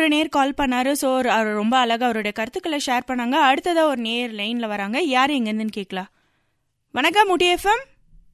ஒரு நேர் கால் பண்ணாரு ஸோ அவர் ரொம்ப அழகா அவருடைய கருத்துக்களை ஷேர் பண்ணாங்க அடுத்ததா ஒரு நேர் லைன்ல வராங்க யார் எங்க இருந்துன்னு கேட்கலாம் வணக்கம் முடி எஃப்எம்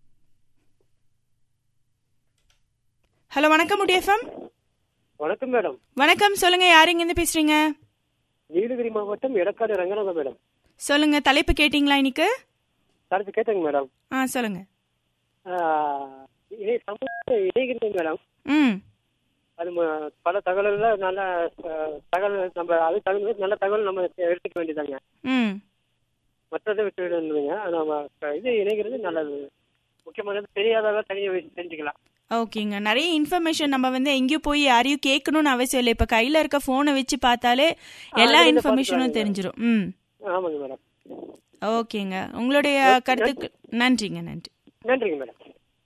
ஹலோ வணக்கம் முடி எஃப்எம் வணக்கம் மேடம் வணக்கம் சொல்லுங்க யார் எங்க இருந்து பேசுறீங்க நீலகிரி மாவட்டம் எடக்காடு ரங்கநாதன் மேடம் சொல்லுங்க தலைப்பு கேட்டிங்களா இன்னைக்கு தடுத்து கேட்டேங்க மேடம் ஆ சொல்லுங்க ஆஹ் இணை சமூக இணைகிறது மேடம் ம் அது ம- பல தகவல்கள் நல்ல ஆஹ், தகவல் நம்ம அது தகுந்த நல்ல தகவல் நம்ம எடுத்துக்க வேண்டியதாங்க ம் மற்றதை விட்டு விடுங்க நம்ம இது இணைகிறது நல்லது முக்கியமானது தெரியாதவங்க தனியாக வச்சு தெரிஞ்சுக்கலாம் ஓகேங்க நிறைய இன்ஃபர்மேஷன் நம்ம வந்து எங்கேயும் போய் யாரையும் கேட்கணும்னு அவசியம் இல்லை இப்போ கையில் இருக்க ஃபோனை வச்சு பார்த்தாலே எல்லா அதுல இன்ஃபர்மேஷனும் பார்த்துக்கலாங்க. தெரிஞ்சிரும் ம் ஆமாங்க மேடம் ஓகேங்க உங்களுடைய கருத்துக்கு நன்றிங்க நன்றி நன்றிங்க மேடம்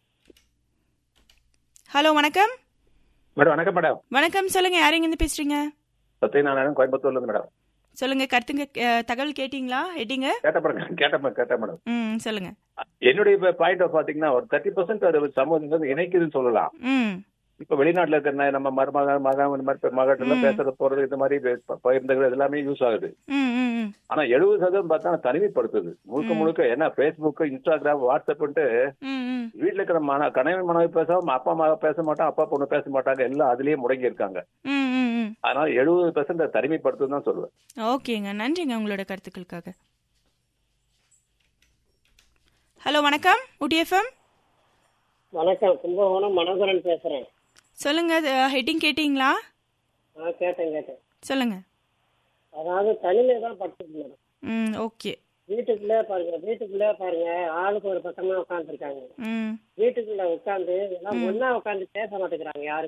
ஹலோ வணக்கம் மேடம் வணக்கம் மேடம் வணக்கம் சொல்லுங்க யார் எங்கேருந்து பேசுறீங்க சத்யநாராயணன் கோயம்புத்தூர்ல இருந்து மேடம் சொல்லுங்க கருத்துங்க அஹ், தகவல் கேட்டிங்களா ஹெட்டிங்க கேட்ட மேடம் கேட்ட கேட்ட மேடம் ம் சொல்லுங்க என்னுடைய பாயிண்ட் ஆஃப் பாத்தீங்கன்னா ஒரு தேர்ட்டி பர்சன்ட் அது சமூகம் வந்து இணைக்குதுன்னு சொல்லலாம் ம் இப்ப வெளிநாட்டுல இருக்கிற ந- நம்ம மருமக மகன் இந்த மாதிரி மகட்டெல்லாம் ம். பேசுறது போறது இந்த மாதிரி ப- பகிர்ந்துக்கிறது இது எல்லாமே யூஸ் ஆகுது ம் ம் ம் ஆனா எழுபது சதவீதம் பார்த்தா தனிமைப்படுத்துது முழுக்க ம். முழுக்க ஏன்னா பேஸ்புக் இன்ஸ்டாகிராம் வாட்ஸ்அப்ன்ட்டு ம் ம் வீட்டுல இருக்கிற மன கணவன் மனைவி பேசாம அப்பா அம்மா பேச மாட்டாங்க அப்பா பொண்ணு பேச மாட்டாங்க எல்லாம் அதுலயே முடங்கி இருக்காங்க ம் ம் ம் அதனால எழுபது பெர்சன்ட் தனிமைப்படுத்துன்னு தான் சொல்லுவேன் ஓகேங்க நன்றிங்க உங்களோட கருத்துக்களுக்காக ஹலோ வணக்கம் உடிஎஃப்எம் வணக்கம் கும்பகோணம் மனோகரன் பேசுறேன் சொல்லுங்க ஹெட்டிங் கேட்டிங்களா ஆ கேட்டேன் கேட்டேன் சொல்லுங்க அதாவது தனிமை தான் படுத்துது மேடம் ம் ஓகே வீட்டுக்குள்ளே பாருங்க வீட்டுக்குள்ளே பாருங்க ஆளுக்கு ஒரு பக்கமா உட்காந்துருக்காங்க ம் வீட்டுக்குள்ள உட்காந்து எல்லாம் ஒண்ணா உட்காந்து பேச மாட்டேங்கிறாங்க யாருமே